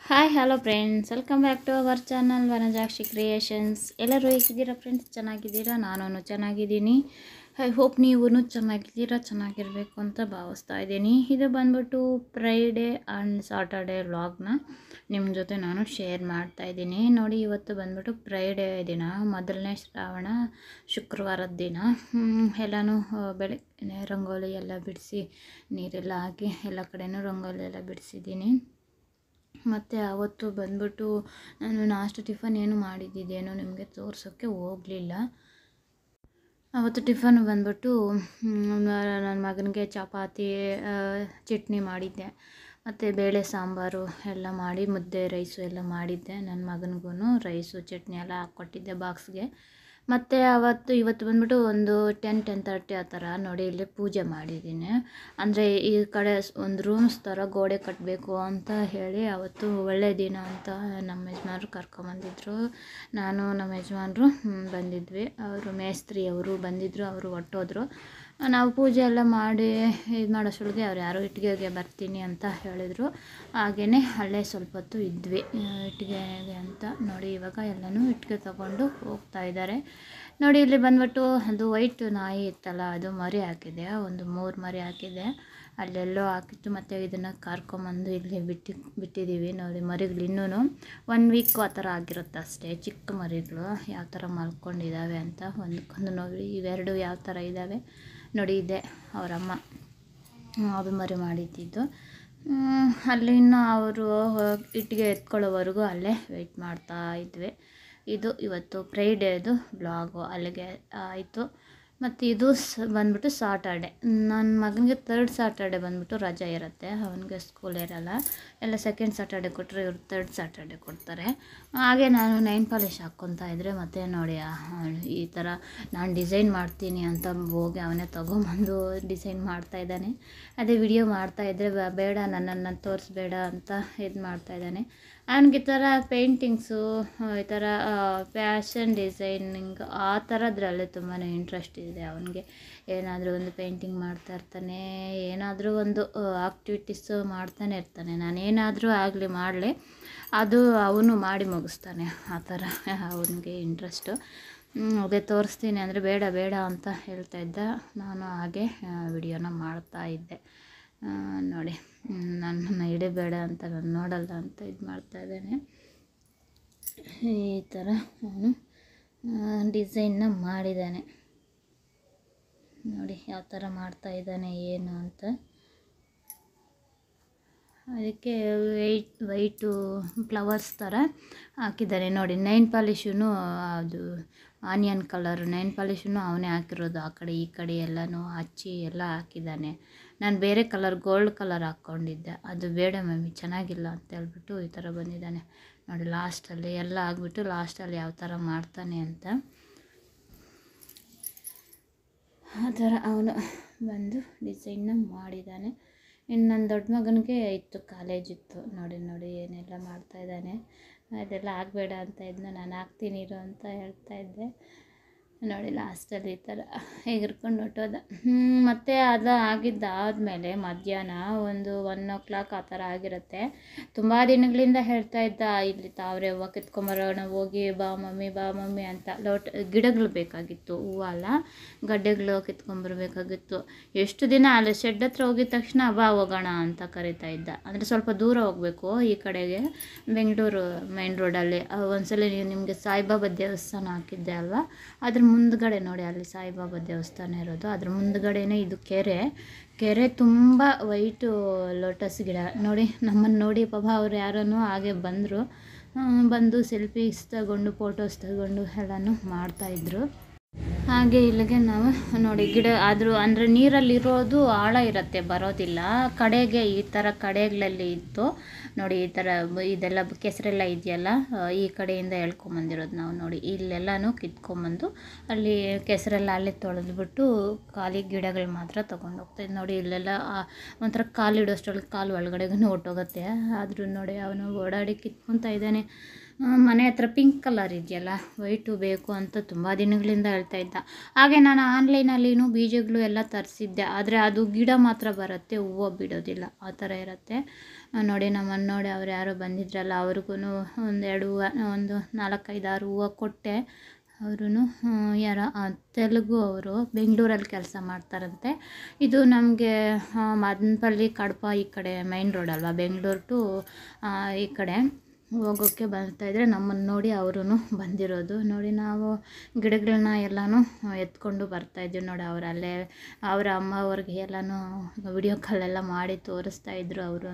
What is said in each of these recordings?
hi hello friends welcome back to our channel Vanajakshi creations ಎಲ್ಲರೂ ಹೇಗಿದ್ದೀರಾ friends ಚೆನ್ನಾಗಿದ್ದೀರಾ ನಾನು ಚೆನ್ನಾಗಿದ್ದೀನಿ ಐ ಹೋಪ್ ನೀವು ಚೆನ್ನಾಗಿದ್ದೀರಾ ಚೆನ್ನಾಗಿರಬೇಕು ಅಂತ ಭಾವಿಸ್ತಾ ಇದ್ದೀನಿ ಇದು ಬಂದ್ಬಿಟ್ಟು ಫ್ರೈಡೇ ಆ್ಯಂಡ್ ಸಾಟರ್ಡೇ ವ್ಲಾಗ್ನ ನಿಮ್ಮ ಜೊತೆ ನಾನು ಶೇರ್ ಮಾಡ್ತಾ ಇದ್ದೀನಿ ನೋಡಿ ಇವತ್ತು ಬಂದ್ಬಿಟ್ಟು ಫ್ರೈಡೇ ದಿನ ಮೊದಲನೇ ಶ್ರಾವಣ ಶುಕ್ರವಾರದ ದಿನ ಹ್ಮ್, ಎಲ್ಲನೂ ಆ, ಬೆಳಗ್ಗೆ ರಂಗೋಲಿ ಎಲ್ಲ ಬಿಡಿಸಿ ನೀರೆಲ್ಲ ಹಾಕಿ ಎಲ್ಲ ಕಡೆನೂ ರಂಗೋಲಿ ಎಲ್ಲ ಬಿಡಿಸಿದ್ದೀನಿ ಮತ್ತು ಅವತ್ತು ಬಂದ್ಬಿಟ್ಟು ನಾನು ನಾಷ್ಟ ಟಿಫನ್ ಏನು ಮಾಡಿದ್ದಿದ್ದೇನೋ ನಿಮಗೆ ತೋರ್ಸೋಕ್ಕೆ ಹೋಗಲಿಲ್ಲ ಅವತ್ತು ಟಿಫನ್ ಬಂದ್ಬಿಟ್ಟು ನನ್ನ ಮಗನಿಗೆ ಚಪಾತಿ ಆ, ಚಟ್ನಿ ಮಾಡಿದ್ದೆ ಮತ್ತು ಬೇಳೆ ಸಾಂಬಾರು ಎಲ್ಲ ಮಾಡಿ ಮುದ್ದೆ ರೈಸು ಎಲ್ಲ ಮಾಡಿದ್ದೆ ನನ್ನ ಮಗನಿಗೂ ರೈಸು ಚಟ್ನಿ ಎಲ್ಲ ಹಾಕ್ಕೊಟ್ಟಿದ್ದೆ ಬಾಕ್ಸ್ಗೆ ಮತ್ತು ಅವತ್ತು ಇವತ್ತು ಬಂದ್ಬಿಟ್ಟು ಒಂದು ಟೆನ್ ಟೆನ್ ತರ್ಟಿ ಆ ಥರ ನೋಡಿ ಇಲ್ಲಿ ಪೂಜೆ ಮಾಡಿದ್ದೀನಿ ಅಂದರೆ ಈ ಕಡೆ ಸ್- ಒಂದು ರೂಮ್ಸ್ ಥರ ಗೋಡೆ ಕಟ್ಟಬೇಕು ಅಂತ ಹೇಳಿ ಅವತ್ತು ಒಳ್ಳೆಯ ದಿನ ಅಂತ ನಮ್ಮ ಯಜಮಾನ್ರು ಕರ್ಕೊಂಬಂದಿದ್ರು ನಾನು ನಮ್ಮ ಯಜಮಾನ್ರು ಹ್ಮ್, ಬಂದಿದ್ವಿ ಅವರು ಮೇಸ್ತ್ರಿ ಅವರು ಬಂದಿದ್ದರು ಅವರು ಹೊಟ್ಟೋದ್ರು ನಾವು ಪೂಜೆ ಎಲ್ಲ ಮಾಡಿ ಇದು ಮಾಡೋಷ್ಟೊಳಗೆ ಅವ್ರು ಯಾರೋ ಇಟ್ಟಿಗೆಗೆ ಬರ್ತೀನಿ ಅಂತ ಹೇಳಿದರು ಹಾಗೆಯೇ ಅಲ್ಲೇ ಸ್ವಲ್ಪ ಹೊತ್ತು ಇದ್ವಿ ಆ, ಇಟ್ಟಿಗೆಗೆ ಅಂತ ನೋಡಿ ಇವಾಗ ಎಲ್ಲನೂ ಇಟ್ಟಿಗೆ ತಗೊಂಡು ಹೋಗ್ತಾ ಇದ್ದಾರೆ ನೋಡಿ ಇಲ್ಲಿ ಬಂದ್ಬಿಟ್ಟು ಅದು ವೈಟ್ ನಾಯಿ ಇತ್ತಲ್ಲ ಅದು ಮರಿ ಹಾಕಿದೆ ಒಂದು ಮೂರು ಮರಿ ಹಾಕಿದೆ ಅಲ್ಲೆಲ್ಲೋ ಹಾಕಿತ್ತು ಮತ್ತು ಇದನ್ನು ಕರ್ಕೊಂಬಂದು ಇಲ್ಲಿ ಬಿಟ್ಟು ಬಿಟ್ಟಿದ್ದೀವಿ ನೋಡಿ ಮರಿಗಳು ಇನ್ನೂ ಒನ್ ವೀಕ್ ಆ ಥರ ಆಗಿರುತ್ತೆ ಅಷ್ಟೇ ಚಿಕ್ಕ ಮರಿಗಳು ಯಾವ ಥರ ಮಲ್ಕೊಂಡಿದ್ದಾವೆ ಅಂತ ಒಂದಕ್ಕೊಂದು ನೋಡಿ ಇವೆರಡು ಯಾವ ಥರ ಇದ್ದಾವೆ ನೋಡಿ ಇದೆ ಅವರಮ್ಮ ಅದು ಮರಿ ಮಾಡಿದ್ದಿದ್ದು ಹ್ಮ್, ಅಲ್ಲಿ ಇನ್ನು ಅವರು ಇಟ್ಟಿಗೆ ಎತ್ಕೊಳ್ಳೋವರೆಗೂ ಅಲ್ಲೇ ವೆಯ್ಟ್ ಮಾಡ್ತಾ ಇದ್ವಿ ಇದು ಇವತ್ತು ಫ್ರೈಡೇದು ಬ್ಲಾಗು ಅಲ್ಲಿಗೆ ಆಯಿತು ಮತ್ತು ಇದು ಸ್ ಬಂದ್ಬಿಟ್ಟು ಸಾಟರ್ಡೆ ನನ್ನ ಮಗನಿಗೆ ತರ್ಡ್ ಸಾಟರ್ಡೆ ಬಂದ್ಬಿಟ್ಟು ರಜೆ ಇರುತ್ತೆ ಅವನಿಗೆ ಸ್ಕೂಲ್ ಇರಲ್ಲ ಎಲ್ಲ ಸೆಕೆಂಡ್ ಸಾಟರ್ಡೆ ಕೊಟ್ಟರೆ ಇವ್ರು ತರ್ಡ್ ಸಾಟರ್ಡೆ ಕೊಡ್ತಾರೆ ಹಾಗೆ ನಾನು ನೈನ್ ಪಾಲಿಶ್ ಹಾಕ್ಕೊತಾ ಇದ್ದರೆ ಮತ್ತೆ ನೋಡಿ ಆ, ಈ ಥರ ನಾನು ಡಿಸೈನ್ ಮಾಡ್ತೀನಿ ಅಂತ ಹೋಗಿ ಅವನೇ ತೊಗೊಂಬಂದು ಡಿಸೈನ್ ಮಾಡ್ತಾ ಇದ್ದಾನೆ ಅದೇ ವಿಡಿಯೋ ಮಾಡ್ತಾ ಇದ್ದರೆ ಬ- ಬೇಡ ನನ್ನನ್ನು ತೋರಿಸ್ಬೇಡ ಅಂತ ಇದು ಮಾಡ್ತಾ ಇದ್ದಾನೆ ಅವ್ನಿಗೆ ಈ ಥರ ಪೇಂಟಿಂಗ್ಸು ಈ ಥರ ಫ್ಯಾಷನ್ ಡಿಸೈನಿಂಗ್ ಆ ಥರದ್ರಲ್ಲಿ ತುಂಬಾ ಇಂಟ್ರೆಸ್ಟ್ ಇದೆ ಅವನಿಗೆ ಏನಾದರೂ ಒಂದು ಪೇಂಟಿಂಗ್ ಮಾಡ್ತಾ ಇರ್ತಾನೆ ಏನಾದರೂ ಒಂದು ಆಕ್ಟಿವಿಟೀಸು ಮಾಡ್ತಾನೆ ಇರ್ತಾನೆ ನಾನು ಏನಾದರೂ ಆಗಲಿ ಮಾಡಲಿ ಅದು ಅವನು ಮಾಡಿ ಮುಗಿಸ್ತಾನೆ ಆ ಥರ ಅವನಿಗೆ ಇಂಟ್ರೆಸ್ಟು ಅದೇ ತೋರಿಸ್ತೀನಿ ಅಂದರೆ ಬೇಡ ಬೇಡ ಅಂತ ಹೇಳ್ತಾ ಇದ್ದ ನಾನು ಹಾಗೆ ವಿಡಿಯೋನ ಮಾಡ್ತಾ ಇದ್ದೆ ಆ, ನೋಡಿ ನನ್ನನ್ನು ಹಿಡಿಬೇಡ ಅಂತ ನಾನು ನೋಡಲ್ಲ ಅಂತ ಇದು ಮಾಡ್ತಾ ಇದ್ದೇನೆ ಈ ಥರ ಅವನು ಡಿಸೈನ್ನ ಮಾಡಿದ್ದಾನೆ ನೋಡಿ ಯಾವ ಥರ ಮಾಡ್ತಾ ಇದ್ದಾನೆ ಏನು ಅಂತ ಅದಕ್ಕೆ ವೈಟ್ ವೈಟು ಫ್ಲವರ್ಸ್ ಥರ ಹಾಕಿದ್ದಾನೆ ನೋಡಿ ನೈನ್ ಪಾಲಿಶೂ ಅದು ಆನಿಯನ್ ಕಲರ್ ನೈನ್ ಪಾಲಿಶೂ ಅವನೇ ಹಾಕಿರೋದು ಆ ಕಡೆ ಈ ಕಡೆ ಎಲ್ಲನೂ ಹಚ್ಚಿ ಎಲ್ಲ ಹಾಕಿದ್ದಾನೆ ನಾನು ಬೇರೆ ಕಲರ್ ಗೋಲ್ಡ್ ಕಲರ್ ಹಾಕ್ಕೊಂಡಿದ್ದೆ ಅದು ಬೇಡ ಮಮ್ಮಿ ಚೆನ್ನಾಗಿಲ್ಲ ಅಂತ ಹೇಳ್ಬಿಟ್ಟು ಈ ಥರ ಬಂದಿದ್ದಾನೆ ನೋಡಿ ಲಾಸ್ಟಲ್ಲಿ ಎಲ್ಲ ಆಗಿಬಿಟ್ಟು ಲಾಸ್ಟಲ್ಲಿ ಯಾವ ಥರ ಮಾಡ್ತಾನೆ ಅಂತ ಆ ಥರ ಅವನು ಬಂದು ಡಿಸೈನ್ನ ಮಾಡಿದ್ದಾನೆ ಇನ್ನು ನನ್ನ ದೊಡ್ಡ ಮಗನಿಗೆ ಇತ್ತು ಕಾಲೇಜ್ ಇತ್ತು ನೋಡಿ ನೋಡಿ ಏನೆಲ್ಲ ಮಾಡ್ತಾ ಇದ್ದಾನೆ ಅದೆಲ್ಲ ಆಗಬೇಡ ಅಂತ ಇದ್ನ ನಾನು ಹಾಕ್ತೀನಿ ಇರು ಅಂತ ಹೇಳ್ತಾ ಇದ್ದೆ ನೋಡಿ ಲಾಸ್ಟಲ್ಲಿ ಈ ಥರ ಎಗರ್ಕೊಂಡು ಹೊಟ್ಟೋದ ಮತ್ತು ಅದು ಆಗಿದ್ದಾದಮೇಲೆ ಮಧ್ಯಾಹ್ನ ಒಂದು ಒನ್ ಓ ಕ್ಲಾಕ್ ಆ ಥರ ಆಗಿರುತ್ತೆ ತುಂಬ ದಿನಗಳಿಂದ ಹೇಳ್ತಾ ಇದ್ದ ಇಲ್ಲಿ ತಾವ್ರೆ ಹೂವು ಕಿತ್ಕೊಂಬರೋಣ ಹೋಗಿ ಬಾ ಮಮ್ಮಿ ಬಾ ಮಮ್ಮಿ ಅಂತ ಲೋಟ ಗಿಡಗಳು ಬೇಕಾಗಿತ್ತು ಹೂವು ಅಲ್ಲ ಗಡ್ಡೆಗಳು ಕಿತ್ಕೊಂಬರ್ಬೇಕಾಗಿತ್ತು ಎಷ್ಟು ದಿನ ಅಲ್ಲಿ ಶೆಡ್ ಹತ್ರ ಹೋಗಿದ ತಕ್ಷಣ ಬಾ ಹೋಗೋಣ ಅಂತ ಕರಿತಾ ಇದ್ದ ಅಂದರೆ ಸ್ವಲ್ಪ ದೂರ ಹೋಗಬೇಕು ಈ ಕಡೆಗೆ ಬೆಂಗಳೂರು ಮೈನ್ ರೋಡಲ್ಲಿ ಒಂದ್ಸಲ ನೀವು ನಿಮಗೆ ಸಾಯಿಬಾಬಾ ದೇವಸ್ಥಾನ ಹಾಕಿದ್ದೆ ಅಲ್ವಾ ಅದ್ರ ಮುಂದ್ಗಡೆ ನೋಡಿ ಅಲ್ಲಿ ಸಾಯಿಬಾಬಾ ದೇವಸ್ಥಾನ ಇರೋದು ಅದ್ರ ಮುಂದ್ಗಡೆನೇ ಇದು ಕೆರೆ ಕೆರೆ ತುಂಬ ವೈಟು ಲೋಟಸ್ ಗಿಡ ನೋಡಿ ನಮ್ಮನ್ನು ನೋಡಿ ಪಾಪ ಅವ್ರು ಯಾರನ್ನೋ ಹಾಗೆ ಬಂದರು ಬಂದು ಸೆಲ್ಫೀಸ್ ತಗೊಂಡು ಫೋಟೋಸ್ ತಗೊಂಡು ಎಲ್ಲನೂ ಮಾಡ್ತಾಯಿದ್ರು ಹಾಗೆ ಇಲ್ಲಿಗೆ ನಾವು ನೋಡಿ ಗಿಡ ಆದರೂ ಅಂದರೆ ನೀರಲ್ಲಿರೋದು ಆಳ ಇರುತ್ತೆ ಬರೋದಿಲ್ಲ ಕಡೆಗೆ ಈ ಥರ ಕಡೆಗಳಲ್ಲಿ ಇತ್ತು ನೋಡಿ ಈ ಥರ ಬ- ಇದೆಲ್ಲ ಬ- ಕೆಸರೆಲ್ಲ ಇದೆಯಲ್ಲ ಆ, ಈ ಕಡೆಯಿಂದ ಎಳ್ಕೊಂಬಂದಿರೋದು ನಾವು ನೋಡಿ ಇಲ್ಲೆಲ್ಲನೂ ಕಿತ್ಕೊಂಬಂದು ಅಲ್ಲಿ ಕೆಸರೆಲ್ಲ ಅಲ್ಲೇ ತೊಳೆದ್ಬಿಟ್ಟು ಖಾಲಿ ಗಿಡಗಳು ಮಾತ್ರ ತೊಗೊಂಡು ಹೋಗ್ತಾಯಿದ್ದು ನೋಡಿ ಇಲ್ಲೆಲ್ಲ ಆ, ಒಂಥರ ಕಾಲು ಇಡೋಷ್ಟೊಳಗೆ ಕಾಲು ಒಳಗಡೆಗೂ ಹೊಟ್ಟೋಗುತ್ತೆ ಆದರೂ ನೋಡಿ ಅವನು ಓಡಾಡಿ ಕಿತ್ಕೊತಾ ಇದ್ದಾನೆ ಆ, ಮನೆ ಹತ್ರ ಪಿಂಕ್ ಕಲರ್ ಇದೆಯಲ್ಲ ವೈಟು ಬೇಕು ಅಂತ ತುಂಬ ದಿನಗಳಿಂದ ಹೇಳ್ತಾ ಇದ್ದ ಹಾಗೆ ನಾನು ಆನ್ಲೈನಲ್ಲಿನೂ ಬೀಜಗಳು ಎಲ್ಲ ತರಿಸಿದ್ದೆ ಆದರೆ ಅದು ಗಿಡ ಮಾತ್ರ ಬರುತ್ತೆ ಹೂವು ಬಿಡೋದಿಲ್ಲ ಆ ಥರ ಇರುತ್ತೆ ಆ, ನೋಡಿ ನಮ್ಮನ್ನು ನೋಡಿ ಅವ್ರು ಯಾರೋ ಬಂದಿದ್ರಲ್ಲ ಅವ್ರಿಗೂ ಒಂದೆರಡು ಹೂವು ಒಂದು ನಾಲ್ಕೈದಾರು ಹೂವು ಕೊಟ್ಟೆ ಅವರು ಯಾರ ಆ, ತೆಲುಗು ಅವರು ಬೆಂಗಳೂರಲ್ಲಿ ಕೆಲಸ ಮಾಡ್ತಾರಂತೆ ಇದು ನಮಗೆ ಮದನಪಲ್ಲಿ ಕಡಪ ಈ ಕಡೆ ಮೈನ್ ರೋಡ್ ಅಲ್ವಾ ಬೆಂಗಳೂರು ಟು ಈ ಕಡೆ ಹೋಗೋಕ್ಕೆ ಬರ್ತಾಯಿದ್ರೆ ನಮ್ಮನ್ನು ನೋಡಿ ಅವರು ಬಂದಿರೋದು ನೋಡಿ ನಾವು ಗಿಡಗಳನ್ನ ಎಲ್ಲನೂ ಎತ್ಕೊಂಡು ಬರ್ತಾಯಿದ್ವಿ ನೋಡಿ ಅವ್ರು ಅಲ್ಲೇ ಅವರ ಅಮ್ಮ ಅವ್ರಿಗೆ ಎಲ್ಲನೂ ವಿಡಿಯೋ ಕಾಲೆಲ್ಲ ಮಾಡಿ ತೋರಿಸ್ತಾ ಇದ್ರು ಅವರು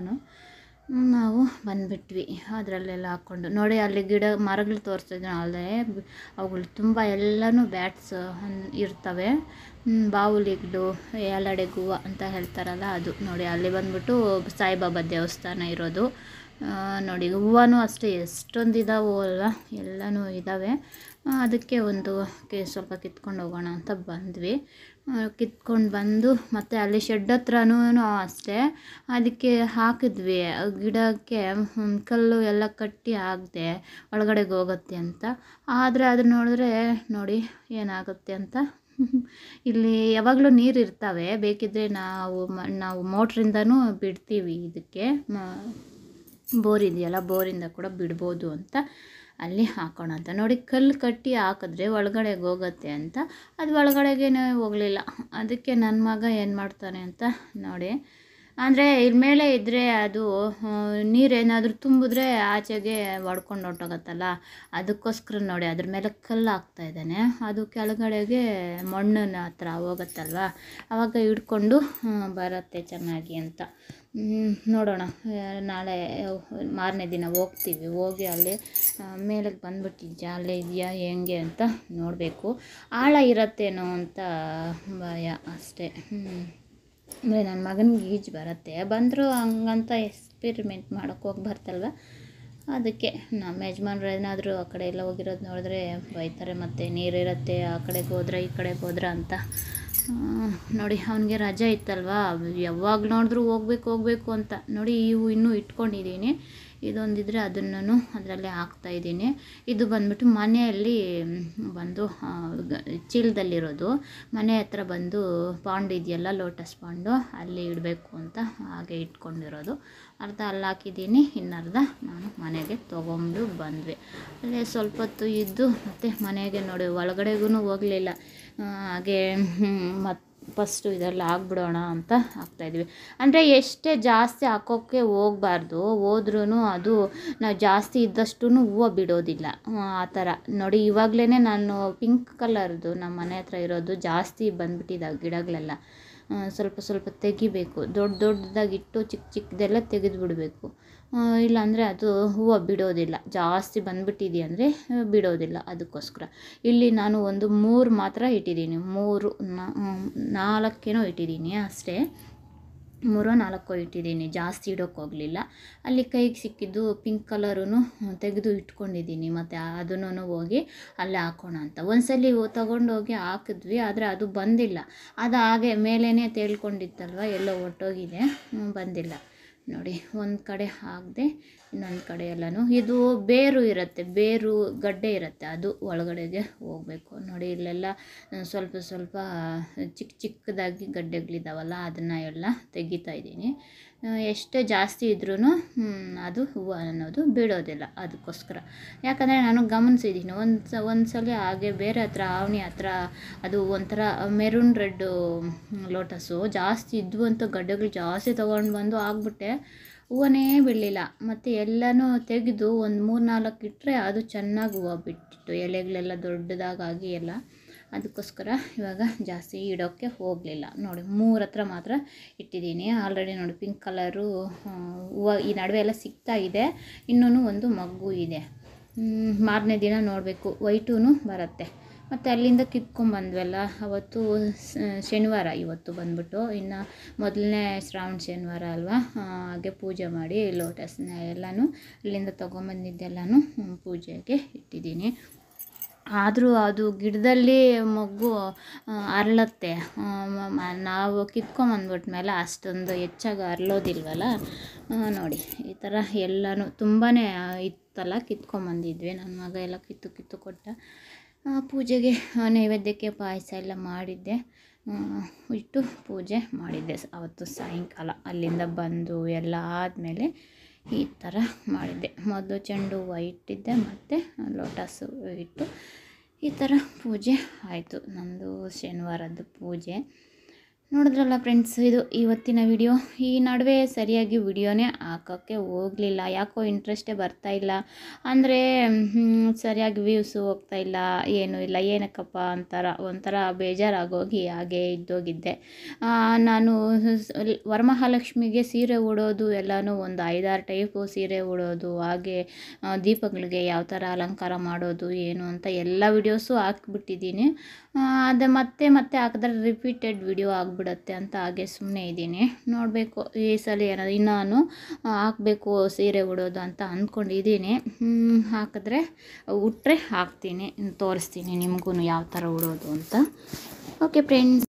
ನಾವು ಬಂದ್ಬಿಟ್ವಿ ಅದರಲ್ಲೆಲ್ಲ ಹಾಕ್ಕೊಂಡು ನೋಡಿ ಅಲ್ಲಿ ಗಿಡ ಮರಗಳು ತೋರಿಸ್ತಿದ್ರು ಅಲ್ಲೇ ಬ್- ಅವುಗಳು ತುಂಬ ಎಲ್ಲನೂ ಬ್ಯಾಟ್ಸ್ ಇರ್ತವೆ ಹ್ಮ್, ಬಾವುಲಿಗಳು ಏಲಡೆ ಹೂವು ಅಂತ ಹೇಳ್ತಾರಲ್ಲ ಅದು ನೋಡಿ ಅಲ್ಲಿ ಬಂದ್ಬಿಟ್ಟು ಸಾಯಿಬಾಬಾ ದೇವಸ್ಥಾನ ಇರೋದು ಆ, ನೋಡಿ ಹೂವನೂ ಅಷ್ಟೇ ಎಷ್ಟೊಂದು ಇದಾವೋ ಅಲ್ವಾ ಎಲ್ಲನೂ ಇದ್ದಾವೆ ಆ, ಅದಕ್ಕೆ ಒಂದು ಕೆ ಸ್ವಲ್ಪ ಕಿತ್ಕೊಂಡು ಹೋಗೋಣ ಅಂತ ಬಂದ್ವಿ ಕಿತ್ಕೊಂಡು ಬಂದು ಮತ್ತು ಅಲ್ಲಿ ಶೆಡ್ ಹತ್ರನೂ ಅಷ್ಟೇ ಅದಕ್ಕೆ ಹಾಕಿದ್ವಿ ಆ ಗಿಡಕ್ಕೆ ಹ್ಮ್, ಕಲ್ಲು ಎಲ್ಲ ಕಟ್ಟಿ ಹಾಕ್ದೆ ಒಳಗಡೆಗೆ ಹೋಗುತ್ತೆ ಅಂತ ಆದರೆ ಅದು ನೋಡಿದ್ರೆ ನೋಡಿ ಏನಾಗುತ್ತೆ ಅಂತ ಇಲ್ಲಿ ಯಾವಾಗಲೂ ನೀರು ಇರ್ತವೆ ಬೇಕಿದ್ದರೆ ನಾವು ಮ ನಾವು ಮೋಟ್ರಿಂದನೂ ಬಿಡ್ತೀವಿ ಇದಕ್ಕೆ ಮ- ಬೋರ್ ಇದೆಯಲ್ಲ ಬೋರಿಂದ ಕೂಡ ಬಿಡ್ಬೋದು ಅಂತ ಅಲ್ಲಿ ಹಾಕೋಣ ಅಂತ ನೋಡಿ ಕಲ್ಲು ಕಟ್ಟಿ ಹಾಕಿದ್ರೆ ಒಳಗಡೆಗೆ ಹೋಗುತ್ತೆ ಅಂತ ಅದು ಒಳಗಡೆಗೇನೆ ಹೋಗಲಿಲ್ಲ ಅದಕ್ಕೆ ನನ್ನ ಮಗ ಏನು ಮಾಡ್ತಾನೆ ಅಂತ ನೋಡಿ ಅಂದರೆ ಇಲ್ಲಿ ಮೇಲೆ ಇದ್ದರೆ ಅದು ನೀರೇನಾದರೂ ತುಂಬಿದ್ರೆ ಆಚೆಗೆ ಒಡ್ಕೊಂಡು ಹೊರ್ಟೋಗತ್ತಲ್ಲ ಅದಕ್ಕೋಸ್ಕರ ನೋಡಿ ಅದ್ರ ಮೇಲೆ ಕಲ್ಲು ಹಾಕ್ತಾ ಇದ್ದಾನೆ ಅದು ಕೆಳಗಡೆಗೆ ಮಣ್ಣಿನ ಹತ್ರ ಹೋಗುತ್ತಲ್ವ ಆವಾಗ ಹಿಡ್ಕೊಂಡು ಹ್ಮ್, ಬರುತ್ತೆ ಚೆನ್ನಾಗಿ ಅಂತ ಹ್ಮ್, ನೋಡೋಣ ಆ, ನಾಳೆ ಮಾರನೇ ದಿನ ಹೋಗ್ತೀವಿ ಹೋಗಿ ಅಲ್ಲಿ ಆ, ಮೇಲಕ್ಕೆ ಬಂದ್ಬಿಟ್ಟಿದ್ಯಾ ಅಲ್ಲೇ ಇದೆಯಾ ಹೆಂಗೆ ಅಂತ ನೋಡಬೇಕು ಆಳ ಇರತ್ತೇನೋ ಅಂತ ಭಯ ಅಷ್ಟೇ ಹ್ಞೂ ಅಂದರೆ ನನ್ನ ಮಗನಿಗೆ ಈಜು ಬರುತ್ತೆ ಬಂದರೂ ಹಂಗಂತ ಎಕ್ಸ್ಪೆರಿಮೆಂಟ್ ಮಾಡೋಕ್ಕೆ ಹೋಗಿ ಬರ್ತಲ್ವ ಅದಕ್ಕೆ ನಮ್ಮ ಯಜಮಾನ್ರು ಏನಾದರೂ ಆ ಕಡೆ ಎಲ್ಲ ಹೋಗಿರೋದು ನೋಡಿದ್ರೆ ಬೈತಾರೆ ಮತ್ತು ನೀರಿರುತ್ತೆ ಆ ಕಡೆಗೆ ಹೋದ್ರೆ ಈ ಕಡೆಗೆ ಹೋದ್ರೆ ಅಂತ ಆ, ನೋಡಿ ಅವನಿಗೆ ರಜೆ ಇತ್ತಲ್ವಾ ಯಾವಾಗ ನೋಡಿದ್ರೂ ಹೋಗ್ಬೇಕು ಹೋಗಬೇಕು ಅಂತ ನೋಡಿ ಇವು ಇನ್ನೂ ಇಟ್ಕೊಂಡಿದ್ದೀನಿ ಇದೊಂದಿದ್ರೆ ಅದನ್ನು ಅದರಲ್ಲೇ ಹಾಕ್ತಾಯಿದ್ದೀನಿ ಇದು ಬಂದ್ಬಿಟ್ಟು ಮನೆಯಲ್ಲಿ ಮ್, ಬಂದು ಆ, ಗ- ಚೀಲದಲ್ಲಿರೋದು ಮನೆ ಹತ್ರ ಬಂದು ಪಾಂಡ್ ಇದೆಯಲ್ಲ ಲೋಟಸ್ ಪಾಂಡು ಅಲ್ಲಿ ಇಡಬೇಕು ಅಂತ ಹಾಗೆ ಇಟ್ಕೊಂಡಿರೋದು ಅರ್ಧ ಅಲ್ಲಿ ಹಾಕಿದ್ದೀನಿ ಇನ್ನರ್ಧ ನಾನು ಮನೆಗೆ ತೊಗೊಂಡು ಬಂದ್ವಿ ಅಲ್ಲೇ ಸ್ವಲ್ಪ ಹೊತ್ತು ಇದ್ದು ಮತ್ತು ಮನೆಗೆ ನೋಡಿ ಒಳಗಡೆಗೂ ಹೋಗಲಿಲ್ಲ ಹಾಗೆ ಮತ್ತು ಫಸ್ಟು ಇದೆಲ್ಲ ಹಾಕ್ಬಿಡೋಣ ಅಂತ ಹಾಕ್ತಾಯಿದ್ವಿ ಅಂದರೆ ಎಷ್ಟೇ ಜಾಸ್ತಿ ಹಾಕೋಕ್ಕೆ ಹೋಗ್ಬಾರ್ದು ಹೋದ್ರೂ ಅದು ನಾವು ಜಾಸ್ತಿ ಇದ್ದಷ್ಟು ಹೂವು ಬಿಡೋದಿಲ್ಲ ಆ, ಆ ಥರ ನೋಡಿ ಇವಾಗಲೇ ನಾನು ಪಿಂಕ್ ಕಲರ್ದು ನಮ್ಮ ಮನೆ ಹತ್ರ ಇರೋದು ಜಾಸ್ತಿ ಬಂದ್ಬಿಟ್ಟಿದ್ದಾವೆ ಗಿಡಗಳೆಲ್ಲ ಆ, ಸ್ವಲ್ಪ ಸ್ವಲ್ಪ ತೆಗಿಬೇಕು ದೊಡ್ಡ ದೊಡ್ಡದಾಗಿಟ್ಟು ಚಿಕ್ಕ ಚಿಕ್ಕದೆಲ್ಲ ತೆಗೆದು ಬಿಡಬೇಕು ಇಲ್ಲಾಂದರೆ ಅದು ಹೂವು ಬಿಡೋದಿಲ್ಲ ಜಾಸ್ತಿ ಬಂದ್ಬಿಟ್ಟಿದೆ ಅಂದರೆ ಬಿಡೋದಿಲ್ಲ ಅದಕ್ಕೋಸ್ಕರ ಇಲ್ಲಿ ನಾನು ಒಂದು ಮೂರು ಮಾತ್ರ ಇಟ್ಟಿದ್ದೀನಿ ಮೂರು ನಾ- ಹ್ಮ್, ನಾಲ್ಕೇನೋ ಇಟ್ಟಿದ್ದೀನಿ ಅಷ್ಟೇ ಮೂರೋ ನಾಲ್ಕೋ ಇಟ್ಟಿದ್ದೀನಿ ಜಾಸ್ತಿ ಇಡೋಕ್ಕೆ ಹೋಗಲಿಲ್ಲ ಅಲ್ಲಿ ಕೈಗೆ ಸಿಕ್ಕಿದ್ದು ಪಿಂಕ್ ಕಲರೂ ತೆಗೆದು ಇಟ್ಕೊಂಡಿದ್ದೀನಿ ಮತ್ತು ಅದನ್ನು ಹೋಗಿ ಅಲ್ಲೇ ಹಾಕೋಣ ಅಂತ ಒಂದ್ಸಲಿ ತಗೊಂಡೋಗಿ ಹಾಕಿದ್ವಿ ಆದರೆ ಅದು ಬಂದಿಲ್ಲ ಅದು ಹಾಗೆ ಮೇಲೇ ತೇಳ್ಕೊಂಡಿತ್ತಲ್ವ ಎಲ್ಲೋ ಹೊರ್ಟೋಗಿದೆ ಹ್ಮ್, ಬಂದಿಲ್ಲ ನೋಡಿ ಒಂದು ಕಡೆ ಹಾಕಿದೆ ಇನ್ನೊಂದು ಕಡೆ ಎಲ್ಲನೂ ಇದು ಬೇರು ಇರುತ್ತೆ ಬೇರು ಗಡ್ಡೆ ಇರುತ್ತೆ ಅದು ಒಳಗಡೆಗೆ ಹೋಗಬೇಕು ನೋಡಿ ಇಲ್ಲೆಲ್ಲ ಆ, ಸ್ವಲ್ಪ ಸ್ವಲ್ಪ ಚಿಕ್ಕ ಚಿಕ್ಕದಾಗಿ ಗಡ್ಡೆಗಳಿದ್ದಾವಲ್ಲ ಅದನ್ನು ಎಲ್ಲ ತೆಗಿತಾ ಇದ್ದೀನಿ ಆ, ಎಷ್ಟೇ ಜಾಸ್ತಿ ಇದ್ರೂ ಅದು ಹೂವು ಅನ್ನೋದು ಬಿಡೋದಿಲ್ಲ ಅದಕ್ಕೋಸ್ಕರ ಯಾಕಂದರೆ ನಾನು ಗಮನಿಸಿದ್ದೀನಿ ಒಂದು ಸ ಒಂದು ಸಲ ಹಾಗೆ ಬೇರೆ ಹತ್ರ ಆವಣಿ ಹತ್ರ ಅದು ಒಂಥರ ಮೆರೂನ್ ರೆಡ್ಡು ಲೋಟಸ್ಸು ಜಾಸ್ತಿ ಇದ್ವು ಅಂತ ಗಡ್ಡೆಗಳು ಜಾಸ್ತಿ ತೊಗೊಂಡು ಬಂದು ಆಗ್ಬಿಟ್ಟೆ ಹೂವನೇ ಬಿಡಲಿಲ್ಲ ಮತ್ತು ಎಲ್ಲನೂ ತೆಗೆದು ಒಂದು ಮೂರು ನಾಲ್ಕು ಇಟ್ಟರೆ ಅದು ಚೆನ್ನಾಗಿ ಹೂವು ಬಿಟ್ಟಿತ್ತು ಎಲೆಗಳೆಲ್ಲ ದೊಡ್ಡದಾಗಿ ಎಲ್ಲ ಅದಕ್ಕೋಸ್ಕರ ಇವಾಗ ಜಾಸ್ತಿ ಇಡೋಕ್ಕೆ ಹೋಗಲಿಲ್ಲ ನೋಡಿ ಮೂರು ಹತ್ರ ಮಾತ್ರ ಇಟ್ಟಿದ್ದೀನಿ ಆಲ್ರೆಡಿ ನೋಡಿ ಪಿಂಕ್ ಕಲರು ಹೂವು ಈ ನಡುವೆ ಎಲ್ಲ ಸಿಗ್ತಾ ಇದೆ ಇನ್ನೂ ಒಂದು ಮಗ್ಗು ಇದೆ ಮಾರನೇ ದಿನ ನೋಡಬೇಕು ವೈಟೂ ಬರುತ್ತೆ ಮತ್ತು ಅಲ್ಲಿಂದ ಕಿತ್ಕೊಂಡ್ಬಂದ್ವಲ್ಲ ಅವತ್ತು ಸ- ಶನಿವಾರ ಇವತ್ತು ಬಂದ್ಬಿಟ್ಟು ಇನ್ನು ಮೊದಲನೇ ಶ್ರಾವಣ ಶನಿವಾರ ಅಲ್ವಾ ಆ, ಹಾಗೆ ಪೂಜೆ ಮಾಡಿ ಲೋಟಸ್ನ ಎಲ್ಲನೂ ಅಲ್ಲಿಂದ ತೊಗೊಂಬಂದಿದ್ದೆಲ್ಲನೂ ಹ್ಮ್, ಪೂಜೆಗೆ ಇಟ್ಟಿದ್ದೀನಿ ಆದರೂ ಅದು ಗಿಡದಲ್ಲಿ ಮೊಗ್ಗು ಆ, ಅರಳುತ್ತೆ ಆ, ಮ- ಮ- ನಾವು ಕಿತ್ಕೊಂಬಂದ್ಬಿಟ್ಮೇಲೆ ಅಷ್ಟೊಂದು ಹೆಚ್ಚಾಗಿ ಅರಳೋದಿಲ್ವಲ್ಲ ಆ, ನೋಡಿ ಈ ಥರ ಎಲ್ಲನೂ ತುಂಬಾ ಇತ್ತಲ್ಲ ಕಿತ್ಕೊಂಬಂದಿದ್ವಿ ನನ್ನ ಮಗ ಎಲ್ಲ ಕಿತ್ತು ಕಿತ್ತು ಕೊಟ್ಟ ಆ, ಪೂಜೆಗೆ ಆ, ನೈವೇದ್ಯಕ್ಕೆ ಪಾಯಸ ಎಲ್ಲ ಮಾಡಿದ್ದೆ ಆ, ಇಟ್ಟು ಪೂಜೆ ಮಾಡಿದ್ದೆ ಸ- ಅವತ್ತು ಸಾಯಂಕಾಲ ಅಲ್ಲಿಂದ ಬಂದು ಎಲ್ಲ ಆದಮೇಲೆ ಈ ಥರ ಮಾಡಿದ್ದೆ ಮೊದಲು ಚೆಂಡು ಹೂವು ಇಟ್ಟಿದ್ದೆ ಮತ್ತು ಲೋಟಸು ಇಟ್ಟು ಈ ಥರ ಪೂಜೆ ಆಯಿತು ನಮ್ಮದು ಶನಿವಾರದ್ದು ಪೂಜೆ ನೋಡಿದ್ರಲ್ಲ ಫ್ರೆಂಡ್ಸ್ ಇದು ಇವತ್ತಿನ ವಿಡಿಯೋ ಈ ನಡುವೆ ಸರಿಯಾಗಿ ವಿಡಿಯೋನೇ ಹಾಕೋಕ್ಕೆ ಹೋಗಲಿಲ್ಲ ಯಾಕೋ ಇಂಟ್ರೆಸ್ಟೇ ಬರ್ತಾ ಇಲ್ಲ ಅಂದರೆ ಸರಿಯಾಗಿ ವ್ಯೂಸು ಹೋಗ್ತಾ ಇಲ್ಲ ಏನೂ ಇಲ್ಲ ಏನಕ್ಕಪ್ಪ ಅಂತಾರ ಒಂಥರ ಬೇಜಾರಾಗೋಗಿ ಹಾಗೆ ಇದ್ದೋಗಿದ್ದೆ ಆ, ನಾನು ಸ್- ವರಮಹಾಲಕ್ಷ್ಮಿಗೆ ಸೀರೆ ಉಡೋದು ಎಲ್ಲನೂ ಒಂದು ಐದಾರು ಟೈಪು ಸೀರೆ ಉಡೋದು ಹಾಗೆ ಆ, ದೀಪಗಳಿಗೆ ಯಾವ ಥರ ಅಲಂಕಾರ ಮಾಡೋದು ಏನು ಅಂತ ಎಲ್ಲ ವಿಡಿಯೋಸು ಹಾಕ್ಬಿಟ್ಟಿದ್ದೀನಿ ಅದು ಮತ್ತೆ ಮತ್ತೆ ಹಾಕಿದ್ರೆ ರಿಪೀಟೆಡ್ ವಿಡಿಯೋ ಆಗಿಬಿಡತ್ತೆ ಅಂತ ಹಾಗೆ ಸುಮ್ಮನೆ ಇದ್ದೀನಿ ನೋಡಬೇಕು ಈ ಸಲ ಏನಾದ್ರು ಇನ್ನೂ ಹಾಕಬೇಕು ಸೀರೆ ಉಡೋದು ಅಂತ ಅಂದ್ಕೊಂಡಿದ್ದೀನಿ ಹ್ಮ್, ಹಾಕಿದ್ರೆ ಉಟ್ಟರೆ ಹಾಕ್ತೀನಿ ತೋರಿಸ್ತೀನಿ ನಿಮಗೂ ಯಾವ ಥರ ಉಡೋದು ಅಂತ ಓಕೆ ಫ್ರೆಂಡ್ಸ್